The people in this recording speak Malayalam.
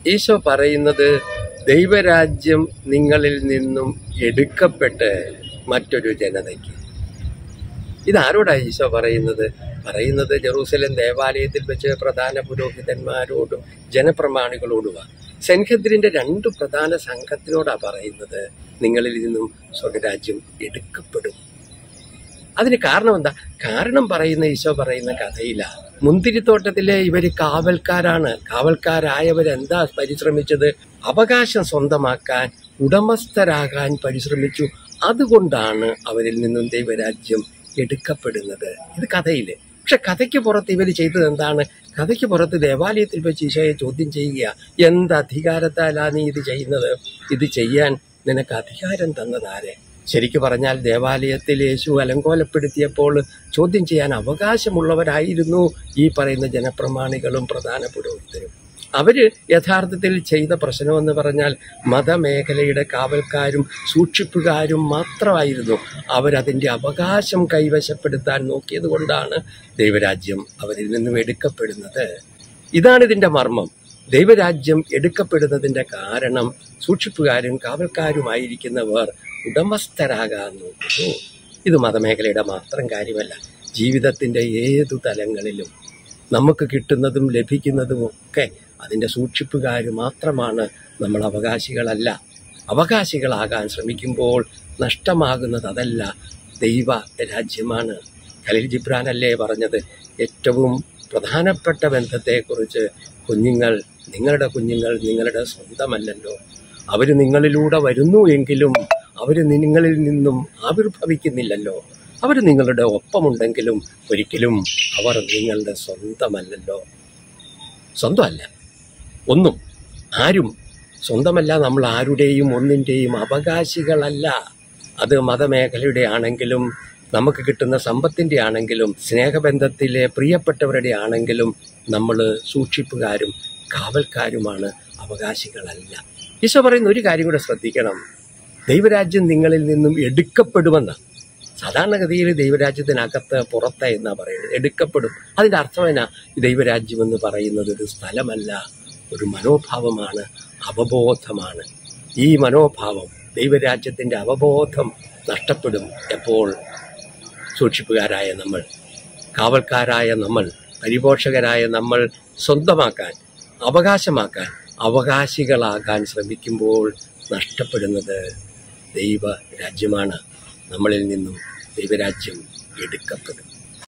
ഈശോ പറയുന്നത് ദൈവരാജ്യം നിങ്ങളിൽ നിന്നും എടുക്കപ്പെട്ട് മറ്റൊരു ജനതയ്ക്ക് ഇതാരോടാ ഈശോ പറയുന്നത് പറയുന്നത് ജെറൂസലം ദേവാലയത്തിൽ വെച്ച് പ്രധാന പുരോഹിതന്മാരോടും ജനപ്രമാണികളോടുമാണ് സെൻഹദ്രിന്റെ രണ്ട് പ്രധാന സംഘത്തിനോടാ പറയുന്നത് നിങ്ങളിൽ നിന്നും സ്വർഗരാജ്യം എടുക്കപ്പെടും അതിന് കാരണം എന്താ കാരണം പറയുന്ന ഈശോ പറയുന്ന കഥയില്ല മുന്തിരിത്തോട്ടത്തിലെ ഇവര് കാവൽക്കാരാണ് കാവൽക്കാരായവരെന്താ പരിശ്രമിച്ചത് അവകാശം സ്വന്തമാക്കാൻ ഉടമസ്ഥരാകാൻ പരിശ്രമിച്ചു അതുകൊണ്ടാണ് അവരിൽ നിന്നും ദൈവരാജ്യം എടുക്കപ്പെടുന്നത് ഇത് കഥയില് പക്ഷെ കഥയ്ക്ക് പുറത്ത് ഇവർ ചെയ്തത് എന്താണ് കഥയ്ക്ക് പുറത്ത് ദേവാലയത്തിൽ വെച്ച് ഈശോയെ ചോദ്യം ചെയ്യുക എന്ത് അധികാരത്താലാ നീ ഇത് ചെയ്യുന്നത് ഇത് ചെയ്യാൻ നിനക്ക് അധികാരം തന്നതാരെ ശരിക്കു പറഞ്ഞാൽ ദേവാലയത്തിൽ യേശു അലങ്കോലപ്പെടുത്തിയപ്പോൾ ചോദ്യം ചെയ്യാൻ അവകാശമുള്ളവരായിരുന്നു ഈ പറയുന്ന ജനപ്രമാണികളും പ്രധാന പുരോഹിതരും അവര് യഥാർത്ഥത്തിൽ ചെയ്ത പ്രശ്നമെന്ന് പറഞ്ഞാൽ മതമേഖലയുടെ കാവൽക്കാരും സൂക്ഷിപ്പുകാരും മാത്രമായിരുന്നു അവരതിൻ്റെ അവകാശം കൈവശപ്പെടുത്താൻ നോക്കിയത് കൊണ്ടാണ് ദൈവരാജ്യം അവരിൽ നിന്നും എടുക്കപ്പെടുന്നത് ഇതാണ് ഇതിന്റെ മർമ്മം ദൈവരാജ്യം എടുക്കപ്പെടുന്നതിന്റെ കാരണം സൂക്ഷിപ്പുകാരും കാവൽക്കാരുമായിരിക്കുന്നവർ ഉടമസ്ഥരാകാൻ നോക്കുന്നു ഇത് മതമേഖലയുടെ മാത്രം കാര്യമല്ല ജീവിതത്തിന്റെ ഏതു തലങ്ങളിലും നമുക്ക് കിട്ടുന്നതും ലഭിക്കുന്നതും ഒക്കെ അതിന്റെ സൂക്ഷിപ്പുകാർ മാത്രമാണ് നമ്മൾ അവകാശികളല്ല അവകാശികളാകാൻ ശ്രമിക്കുമ്പോൾ നഷ്ടമാകുന്നത് അതല്ല ദൈവ രാജ്യമാണ് ഖലീൽ ജിബ്രാനല്ലേ പറഞ്ഞത് ഏറ്റവും പ്രധാനപ്പെട്ട ബന്ധത്തെക്കുറിച്ച് കുഞ്ഞുങ്ങൾ നിങ്ങളുടെ കുഞ്ഞുങ്ങൾ നിങ്ങളുടെ സ്വന്തമല്ലല്ലോ അവർ നിങ്ങളിലൂടെ വരുന്നു എങ്കിലും അവർ നിങ്ങളിൽ നിന്നും ആവിർഭവിക്കുന്നില്ലല്ലോ അവർ നിങ്ങളുടെ ഒപ്പമുണ്ടെങ്കിലും ഒരിക്കലും അവർ നിങ്ങളുടെ സ്വന്തമല്ലല്ലോ സ്വന്തമല്ല ഒന്നും ആരും സ്വന്തമല്ല നമ്മൾ ആരുടെയും ഒന്നിൻ്റെയും അവകാശികളല്ല അത് മതമേഖലയുടെ ആണെങ്കിലും നമുക്ക് കിട്ടുന്ന സമ്പത്തിൻ്റെ ആണെങ്കിലും സ്നേഹബന്ധത്തിലെ പ്രിയപ്പെട്ടവരുടെ ആണെങ്കിലും നമ്മൾ സൂക്ഷിപ്പുകാരും കാവൽക്കാരുമാണ് അവകാശികളല്ല ഈശോ പറയുന്ന ഒരു കാര്യം കൂടെ ശ്രദ്ധിക്കണം ദൈവരാജ്യം നിങ്ങളിൽ നിന്നും എടുക്കപ്പെടുമെന്ന് സാധാരണഗതിയിൽ ദൈവരാജ്യത്തിനകത്ത് പുറത്ത് എന്നാ പറയുന്നത് എടുക്കപ്പെടും അതിന്റെ അർത്ഥം എന്നാ ഈ ദൈവരാജ്യം എന്ന് പറയുന്നത് ഒരു സ്ഥലമല്ല ഒരു മനോഭാവമാണ് അവബോധമാണ് ഈ മനോഭാവം ദൈവരാജ്യത്തിന്റെ അവബോധം നഷ്ടപ്പെടും എപ്പോൾ സൂക്ഷിപ്പുകാരായ നമ്മൾ കാവൽക്കാരായ നമ്മൾ പരിപോഷകരായ നമ്മൾ സ്വന്തമാക്കാൻ അവകാശമാക്കാൻ അവകാശികളാകാൻ ശ്രമിക്കുമ്പോൾ നഷ്ടപ്പെടുന്നത് ദൈവ രാജ്യമാണ് നമ്മളിൽ നിന്നും ദൈവരാജ്യം എടുക്കപ്പെടും